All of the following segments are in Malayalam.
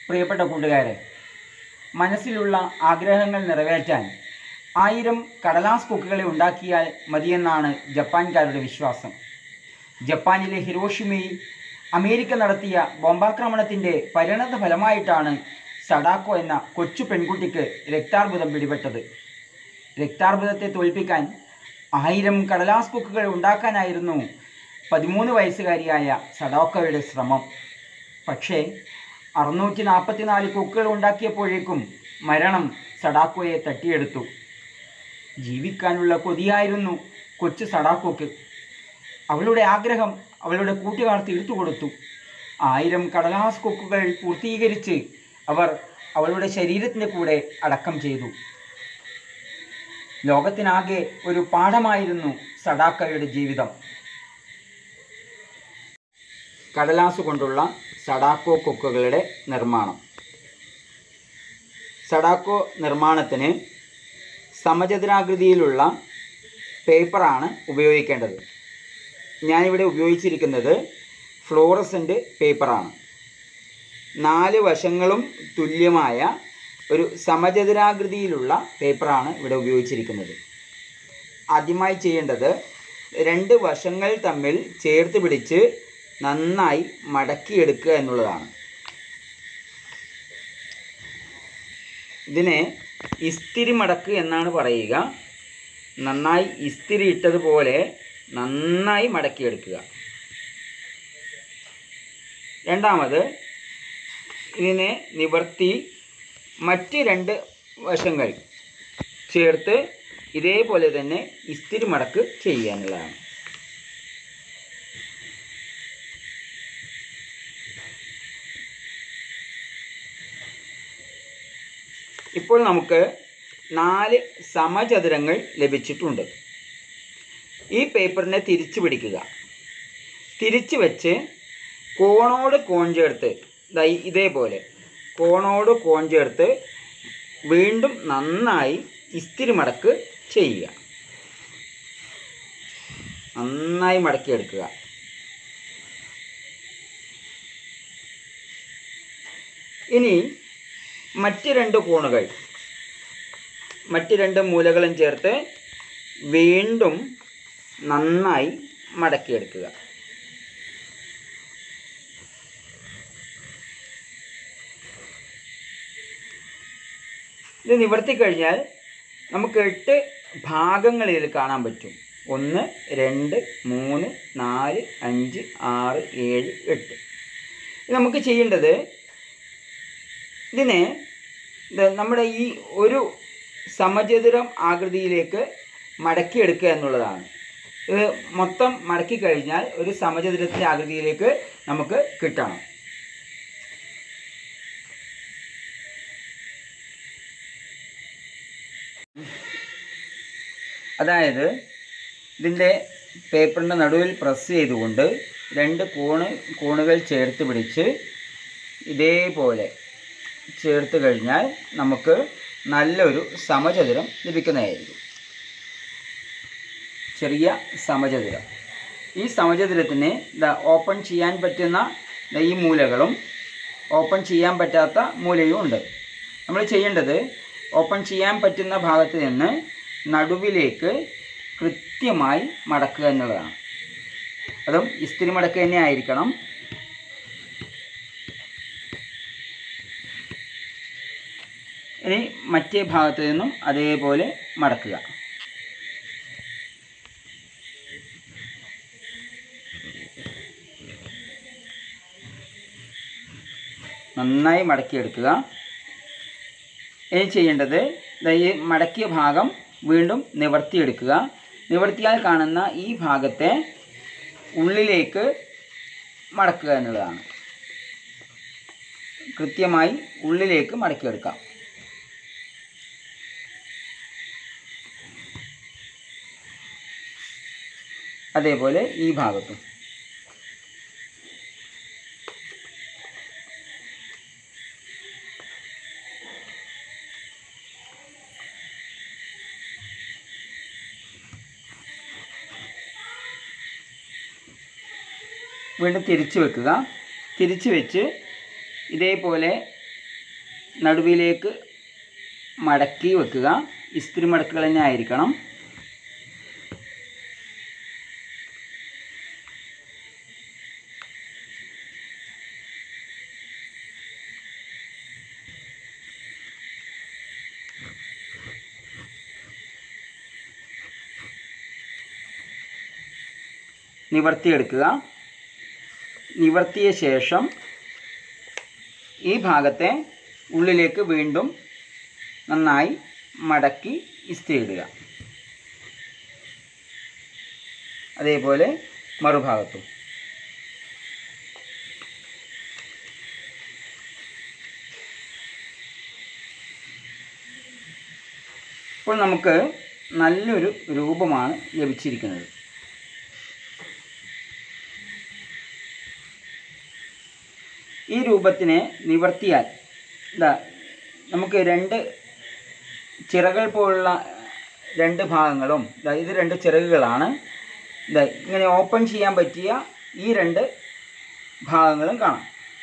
പ്രിയപ്പെട്ട കൂട്ടുകാരെ മനസ്സിലുള്ള ആഗ്രഹങ്ങൾ നിറവേറ്റാൻ ആയിരം കടലാസ് കൊക്കുകളെ ഉണ്ടാക്കിയാൽ മതിയെന്നാണ് ജപ്പാൻകാരുടെ വിശ്വാസം ജപ്പാനിലെ ഹിരോഷിമയിൽ അമേരിക്ക നടത്തിയ ബോംബാക്രമണത്തിൻ്റെ പരിണത ഫലമായിട്ടാണ് സഡാക്കോ എന്ന കൊച്ചു പെൺകുട്ടിക്ക് രക്താർബുദം പിടിപെട്ടത് രക്താർബുദത്തെ തോൽപ്പിക്കാൻ ആയിരം കടലാസ് കൊക്കുകൾ ഉണ്ടാക്കാനായിരുന്നു പതിമൂന്ന് വയസ്സുകാരിയായ സഡാക്കോയുടെ ശ്രമം പക്ഷേ അറുന്നൂറ്റി നാൽപ്പത്തിനാല് കൊക്കുകൾ ഉണ്ടാക്കിയപ്പോഴേക്കും മരണം സഡാക്കോയെ തട്ടിയെടുത്തു ജീവിക്കാനുള്ള കൊതിയായിരുന്നു കൊച്ചു സഡാക്കോക്ക് അവളുടെ ആഗ്രഹം അവളുടെ കൂട്ടുകാർ തീർത്തു കൊടുത്തു ആയിരം കടലാസ് കൊക്കുകൾ പൂർത്തീകരിച്ച് അവർ അവളുടെ ശരീരത്തിൻ്റെ കൂടെ അടക്കം ചെയ്തു ലോകത്തിനാകെ ഒരു പാഠമായിരുന്നു സഡാക്കയുടെ ജീവിതം കടലാസ് കൊണ്ടുള്ള സഡാക്കോ കൊക്കുകളുടെ നിർമ്മാണം സഡാക്കോ നിർമ്മാണത്തിന് സമചതുരാകൃതിയിലുള്ള പേപ്പറാണ് ഉപയോഗിക്കേണ്ടത് ഞാനിവിടെ ഉപയോഗിച്ചിരിക്കുന്നത് ഫ്ലോറസൻ്റ് പേപ്പറാണ് നാല് വശങ്ങളും തുല്യമായ ഒരു സമചതുരാകൃതിയിലുള്ള പേപ്പറാണ് ഇവിടെ ഉപയോഗിച്ചിരിക്കുന്നത് ആദ്യമായി ചെയ്യേണ്ടത് രണ്ട് വശങ്ങൾ തമ്മിൽ ചേർത്ത് പിടിച്ച് നന്നായി മടക്കിയെടുക്കുക എന്നുള്ളതാണ് ഇതിനെ ഇസ്തിരി മടക്ക് എന്നാണ് പറയുക നന്നായി ഇസ്തിരി ഇട്ടതുപോലെ നന്നായി മടക്കിയെടുക്കുക രണ്ടാമത് ഇതിനെ നിവർത്തി മറ്റ് രണ്ട് വശങ്ങൾ ചേർത്ത് ഇതേപോലെ തന്നെ ഇസ്തിരി മടക്ക് ചെയ്യാനുള്ളതാണ് ഇപ്പോൾ നമുക്ക് നാല് സമചതുരങ്ങൾ ലഭിച്ചിട്ടുണ്ട് ഈ പേപ്പറിനെ തിരിച്ചു പിടിക്കുക തിരിച്ചു വെച്ച് കോണോട് കോൺ ചേർത്ത് ദാ ഈ- ഇതേപോലെ കോണോട് കോൺ ചേർത്ത് വീണ്ടും നന്നായി ഇസ്തിരി മടക്ക് ചെയ്യുക നന്നായി മടക്കിയെടുക്കുക ഇനി മറ്റ് രണ്ട് കോണുകൾ മറ്റ് രണ്ട് മൂലകളും ചേർത്ത് വീണ്ടും നന്നായി മടക്കിയെടുക്കുക ഇത് നിവർത്തി കഴിഞ്ഞാൽ നമുക്ക് എട്ട് ഭാഗങ്ങൾ ഇതിൽ കാണാൻ പറ്റും ഒന്ന് രണ്ട് മൂന്ന് നാല് അഞ്ച് ആറ് ഏഴ് എട്ട് ഇത് നമുക്ക് ചെയ്യേണ്ടത് ഇതിനെ ഇത് നമ്മുടെ ഈ ഒരു സമചതുരം ആകൃതിയിലേക്ക് മടക്കിയെടുക്കുക എന്നുള്ളതാണ് ഇത് മൊത്തം മടക്കി കഴിഞ്ഞാൽ ഒരു സമചതുരത്തിൻ്റെ ആകൃതിയിലേക്ക് നമുക്ക് കിട്ടണം അതായത് ഇതിൻ്റെ പേപ്പറിൻ്റെ നടുവിൽ പ്രസ് ചെയ്തുകൊണ്ട് രണ്ട് കോണ് കോണുകൾ ചേർത്ത് പിടിച്ച് ഇതേപോലെ ചേർത്ത് കഴിഞ്ഞാൽ നമുക്ക് നല്ലൊരു സമചതുരം ലഭിക്കുന്നതായിരിക്കും ചെറിയ സമചതുരം ഈ സമചതുരത്തിന് ദാ ഓപ്പൺ ചെയ്യാൻ പറ്റുന്ന ദാ ഈ മൂലകളും ഓപ്പൺ ചെയ്യാൻ പറ്റാത്ത മൂലയും ഉണ്ട് നമ്മൾ ചെയ്യേണ്ടത് ഓപ്പൺ ചെയ്യാൻ പറ്റുന്ന ഭാഗത്ത് നിന്ന് നടുവിലേക്ക് കൃത്യമായി മടക്കുക എന്നുള്ളതാണ് അതും ഇസ്തിരി മടക്ക് തന്നെ ആയിരിക്കണം ഇനി മറ്റേ ഭാഗത്ത് നിന്നും അതേപോലെ മടക്കുക നന്നായി മടക്കിയെടുക്കുക ഇനി ചെയ്യേണ്ടത് ദാ ഈ മടക്കിയ ഭാഗം വീണ്ടും നിവർത്തിയെടുക്കുക നിവർത്തിയാൽ കാണുന്ന ഈ ഭാഗത്തെ ഉള്ളിലേക്ക് മടക്കുക എന്നുള്ളതാണ് കൃത്യമായി ഉള്ളിലേക്ക് മടക്കിയെടുക്കാം അതേപോലെ ഈ ഭാഗത്തും വീണ്ടും തിരിച്ചു വെക്കുക തിരിച്ചു വെച്ച് ഇതേപോലെ നടുവിലേക്ക് മടക്കി വെക്കുക ഇസ്തിരി മടക്കുകൾ തന്നെ ആയിരിക്കണം നിവർത്തിയെടുക്കുക നിവർത്തിയ ശേഷം ഈ ഭാഗത്തെ ഉള്ളിലേക്ക് വീണ്ടും നന്നായി മടക്കി ഇസ്തിരി ഇടുക അതേപോലെ മറുഭാഗത്തും ഇപ്പോൾ നമുക്ക് നല്ലൊരു രൂപമാണ് ലഭിച്ചിരിക്കുന്നത് ഈ രൂപത്തിനെ നിവർത്തിയാൽ ഇതാ നമുക്ക് രണ്ട് ചിറകൾ പോലുള്ള രണ്ട് ഭാഗങ്ങളും ദാ ഇത് രണ്ട് ചിറകുകളാണ് ദാ ഇങ്ങനെ ഓപ്പൺ ചെയ്യാൻ പറ്റിയ ഈ രണ്ട് ഭാഗങ്ങളും കാണാം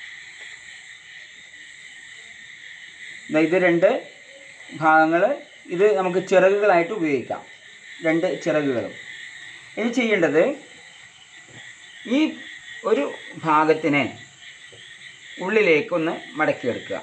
ദാ ഇത് രണ്ട് ഭാഗങ്ങൾ ഇത് നമുക്ക് ചിറകുകളായിട്ട് ഉപയോഗിക്കാം രണ്ട് ചിറകുകളും ഇനി ചെയ്യേണ്ടത് ഈ ഒരു ഭാഗത്തിനെ ഉള്ളിലേക്കൊന്ന് മടക്കിയെടുക്കുക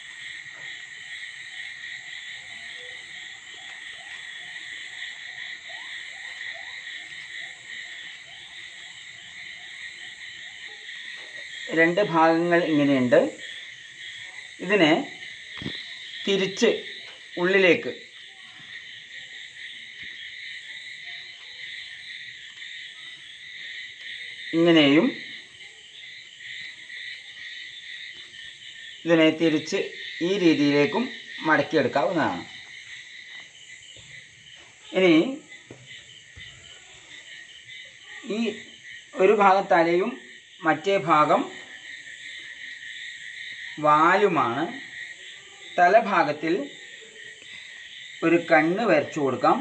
രണ്ട് ഭാഗങ്ങൾ ഇങ്ങനെയുണ്ട് ഇതിനെ തിരിച്ച് ഉള്ളിലേക്ക് ഇങ്ങനെയും ഇതിനെ തിരിച്ച് ഈ രീതിയിലേക്കും മടക്കിയെടുക്കാവുന്നതാണ് ഇനി ഈ ഒരു ഭാഗം തലയും മറ്റേ ഭാഗം വാലുമാണ് തലഭാഗത്തിൽ ഒരു കണ്ണ് വരച്ചു കൊടുക്കാം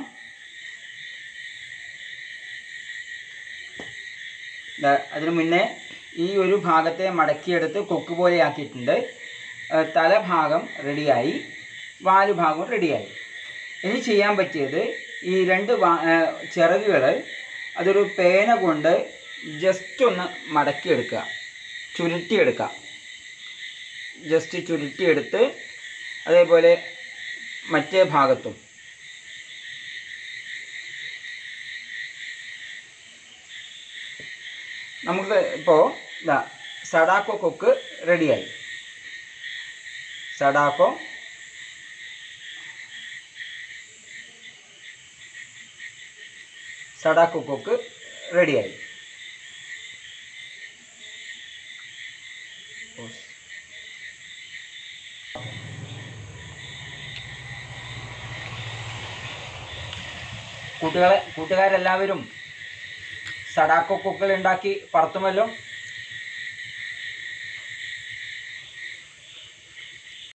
ദാ അതിനു മുന്നേ ഈ ഒരു ഭാഗത്തെ മടക്കിയെടുത്ത് കൊക്ക് പോലെ ആക്കിയിട്ടുണ്ട് ഏഹ് തലഭാഗം റെഡിയായി വാലുഭാഗം റെഡിയായി ഇനി ചെയ്യാൻ പറ്റിയത് ഈ രണ്ട് വാ ചിറകുകൾ അതൊരു പേന കൊണ്ട് ജസ്റ്റ് ഒന്ന് മടക്കിയെടുക്കുക ചുരുട്ടിയെടുക്കുക ജസ്റ്റ് ചുരുട്ടിയെടുത്ത് അതേപോലെ മറ്റേ ഭാഗത്തും നമുക്ക് ഇപ്പോൾ ഇതാ സഡാക്കോ കൊക്ക് റെഡിയായി സഡാക്കോ സഡാക്കോ കൊക്ക് റെഡിയായി കൂട്ടുകാരെ കൂട്ടുകാരെല്ലാവരും സഡാക്കോ കൊക്കുകൾ ഉണ്ടാക്കി പറത്തുമല്ലോ